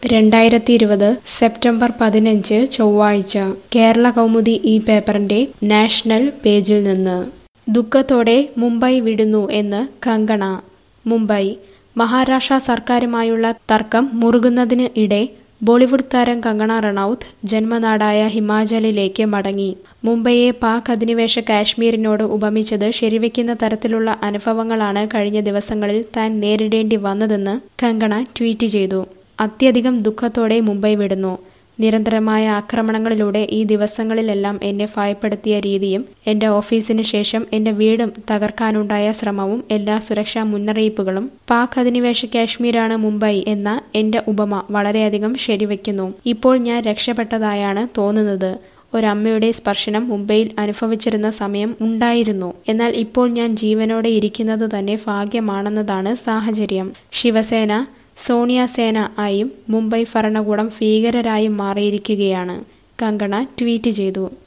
രണ്ടായിരത്തി ഇരുപത് സെപ്റ്റംബർ പതിനഞ്ച് ചൊവ്വാഴ്ച കേരള കൗമുദി ഈ പേപ്പറിന്റെ നാഷണൽ പേജിൽ നിന്ന് ദുഃഖത്തോടെ മുംബൈ വിടുന്നു എന്ന് കങ്കണ മുംബൈ മഹാരാഷ്ട്ര സർക്കാരുമായുള്ള തർക്കം മുറുകുന്നതിന് ഇടെ ബോളിവുഡ് താരം കങ്കണ റണൌത്ത് ജന്മനാടായ ഹിമാചലിലേക്ക് മടങ്ങി മുംബൈയെ പാക് അധിനിവേശ കാശ്മീരിനോട് ഉപമിച്ചത് ശരിവെക്കുന്ന തരത്തിലുള്ള അനുഭവങ്ങളാണ് കഴിഞ്ഞ ദിവസങ്ങളിൽ താൻ നേരിടേണ്ടി വന്നതെന്ന് കങ്കണ ട്വീറ്റ് ചെയ്തു അത്യധികം ദുഃഖത്തോടെ മുംബൈ വിടുന്നു നിരന്തരമായ ആക്രമണങ്ങളിലൂടെ ഈ ദിവസങ്ങളിലെല്ലാം എന്നെ ഭയപ്പെടുത്തിയ രീതിയും എന്റെ ഓഫീസിന് ശേഷം എന്റെ വീടും തകർക്കാനുണ്ടായ ശ്രമവും എല്ലാ സുരക്ഷാ മുന്നറിയിപ്പുകളും പാക് അധിനിവേശ കാശ്മീരാണ് മുംബൈ എന്ന എന്റെ ഉപമ വളരെയധികം ശരിവെക്കുന്നു ഇപ്പോൾ ഞാൻ രക്ഷപ്പെട്ടതായാണ് തോന്നുന്നത് ഒരമ്മയുടെ സ്പർശനം മുംബൈയിൽ അനുഭവിച്ചിരുന്ന സമയം ഉണ്ടായിരുന്നു എന്നാൽ ഇപ്പോൾ ഞാൻ ജീവനോടെ ഇരിക്കുന്നത് തന്നെ ഭാഗ്യമാണെന്നതാണ് സാഹചര്യം ശിവസേന സോണിയ സേന ആയും മുംബൈ ഭരണകൂടം ഭീകരരായും മാറിയിരിക്കുകയാണ് കങ്കണ ട്വീറ്റ് ചെയ്തു